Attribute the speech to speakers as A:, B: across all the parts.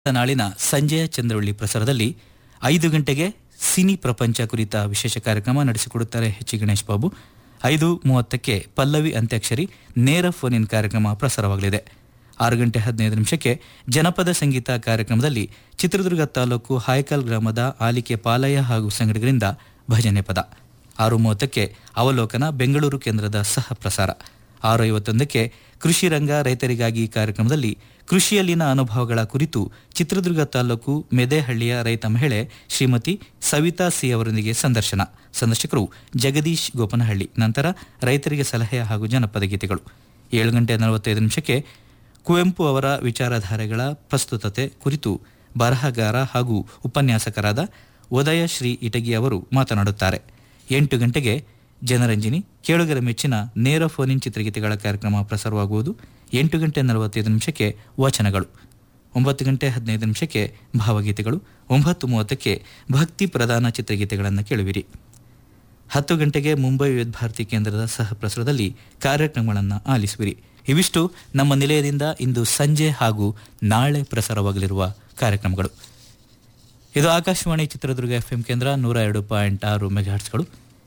A: ನಾಳಿನ ಸಂಜೆಯ ಚಂದ್ರವಳ್ಳಿ ಪ್ರಸಾರದಲ್ಲಿ ಐದು ಗಂಟೆಗೆ ಸಿನಿ ಪ್ರಪಂಚ ಕುರಿತ ವಿಶೇಷ ಕಾರ್ಯಕ್ರಮ ನಡೆಸಿಕೊಡುತ್ತಾರೆ ಎಚ್ ಗಣೇಶ್ ಬಾಬು ಐದು ಮೂವತ್ತಕ್ಕೆ ಪಲ್ಲವಿ ಅಂತ್ಯಾಕ್ಷರಿ ನೇರ ಫೋನ್ ಇನ್ ಕಾರ್ಯಕ್ರಮ ಪ್ರಸಾರವಾಗಲಿದೆ ಆರು ಗಂಟೆ ಹದಿನೈದು ನಿಮಿಷಕ್ಕೆ ಜನಪದ ಸಂಗೀತ ಕಾರ್ಯಕ್ರಮದಲ್ಲಿ ಚಿತ್ರದುರ್ಗ ತಾಲೂಕು ಹಾಯ್ಕಲ್ ಗ್ರಾಮದ ಆಲಿಕೆ ಪಾಲಯ್ಯ ಹಾಗೂ ಸಂಗಡಿಗರಿಂದ ಭಜನೆ ಪದ ಆರು ಮೂವತ್ತಕ್ಕೆ ಅವಲೋಕನ ಬೆಂಗಳೂರು ಕೇಂದ್ರದ ಸಹ ಪ್ರಸಾರ ಆರು ಐವತ್ತೊಂದಕ್ಕೆ ಕೃಷಿ ರಂಗ ರೈತರಿಗಾಗಿ ಕಾರ್ಯಕ್ರಮದಲ್ಲಿ ಕೃಷಿಯಲ್ಲಿನ ಅನುಭವಗಳ ಕುರಿತು ಚಿತ್ರದುರ್ಗ ತಾಲೂಕು ಮೆದೆಹಳ್ಳಿಯ ರೈತ ಮಹಿಳೆ ಶ್ರೀಮತಿ ಸವಿತಾ ಸಿ ಅವರೊಂದಿಗೆ ಸಂದರ್ಶನ ಸಂದರ್ಶಕರು ಜಗದೀಶ್ ಗೋಪನಹಳ್ಳಿ ನಂತರ ರೈತರಿಗೆ ಸಲಹೆ ಹಾಗೂ ಜನಪದ ಗೀತೆಗಳು ಏಳು ಗಂಟೆ ನಲವತ್ತೈದು ನಿಮಿಷಕ್ಕೆ ಕುವೆಂಪು ಅವರ ವಿಚಾರಧಾರೆಗಳ ಪ್ರಸ್ತುತತೆ ಕುರಿತು ಬರಹಗಾರ ಹಾಗೂ ಉಪನ್ಯಾಸಕರಾದ ಉದಯ ಶ್ರೀ ಇಟಗಿ ಅವರು ಮಾತನಾಡುತ್ತಾರೆ ಎಂಟು ಗಂಟೆಗೆ ಜನರಂಜನಿ ಕೇಳುಗರ ಮೆಚ್ಚಿನ ನೇರ ಫೋನ್ ಇನ್ ಚಿತ್ರಗೀತೆಗಳ ಕಾರ್ಯಕ್ರಮ ಪ್ರಸಾರವಾಗುವುದು ಎಂಟು ಗಂಟೆ ನಲವತ್ತೈದು ನಿಮಿಷಕ್ಕೆ ವಚನಗಳು ಒಂಬತ್ತು ಗಂಟೆ ಹದಿನೈದು ನಿಮಿಷಕ್ಕೆ ಭಾವಗೀತೆಗಳು ಒಂಬತ್ತು ಮೂವತ್ತಕ್ಕೆ ಭಕ್ತಿ ಪ್ರಧಾನ ಚಿತ್ರಗೀತೆಗಳನ್ನು ಕೇಳುವಿರಿ ಹತ್ತು ಗಂಟೆಗೆ ಮುಂಬೈ ವಿವಿಧ ಭಾರತಿ ಕೇಂದ್ರದ ಸಹ ಪ್ರಸಾರದಲ್ಲಿ ಕಾರ್ಯಕ್ರಮಗಳನ್ನು ಆಲಿಸುವಿರಿ ಇವಿಷ್ಟು ನಮ್ಮ ನಿಲಯದಿಂದ ಇಂದು ಸಂಜೆ ಹಾಗೂ ನಾಳೆ ಪ್ರಸಾರವಾಗಲಿರುವ ಕಾರ್ಯಕ್ರಮಗಳು ಇದು ಆಕಾಶವಾಣಿ ಚಿತ್ರದುರ್ಗ ಎಫ್ಎಂ ಕೇಂದ್ರ ನೂರ ಎರಡು ಪಾಯಿಂಟ್ ಆರು ಮೆಗಾಹರ್ಟ್ಸ್ಗಳು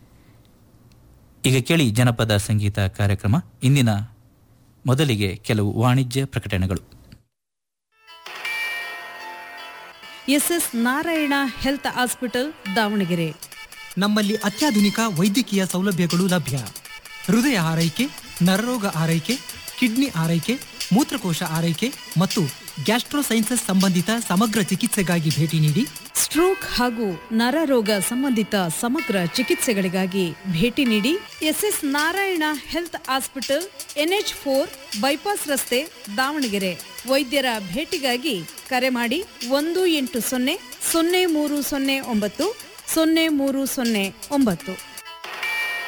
A: ಈಗ ಕೇಳಿ ಜನಪದ ಸಂಗೀತ ಕಾರ್ಯಕ್ರಮ ಇಂದಿನ ಮೊದಲಿಗೆ ಕೆಲವು ವಾಣಿಜ್ಯ ಪ್ರಕಟಣೆಗಳು
B: SS Narayana health hospital Davangere
C: ನಮ್ಮಲ್ಲಿ ಅತ್ಯಾಧುನಿಕ ವೈದ್ಯಕೀಯ ಸೌಲಭ್ಯಗಳು ಲಭ್ಯ ಹೃದಯ ಆರೈಕೆ ನರರೋಗ ಆರೈಕೆ ಕಿಡ್ನಿ ಆರೈಕೆ ಮೂತ್ರಕೋಶ ಆರೈಕೆ ಮತ್ತು ಗ್ಯಾಸ್ಟ್ರೋಸೈನ್ಸಸ್ ಸಂಬಂಧಿತ ಸಮಗ್ರ ಚಿಕಿತ್ಸೆಗಾಗಿ ಭೇಟಿ ನೀಡಿ
B: ಸ್ಟ್ರೋಕ್ ಹಾಗೂ ನರರೋಗ ಸಂಬಂಧಿತ ಸಮಗ್ರ ಚಿಕಿತ್ಸೆಗಳಿಗಾಗಿ ಭೇಟಿ ನೀಡಿ SS Narayana health hospital NH four bypass ರಸ್ತೆ ದಾವಣಗೆರೆ ವೈದ್ಯರ ಭೇಟಿಗಾಗಿ ಕರೆ ಮಾಡಿ ಒಂದು ಎಂಟು ಸೊನ್ನೆ ಸೊನ್ನೆ ಮೂರು ಸೊನ್ನೆ ಒಂಬತ್ತು ಸೊನ್ನೆ ಮೂರು ಸೊನ್ನೆ ಒಂಬತ್ತು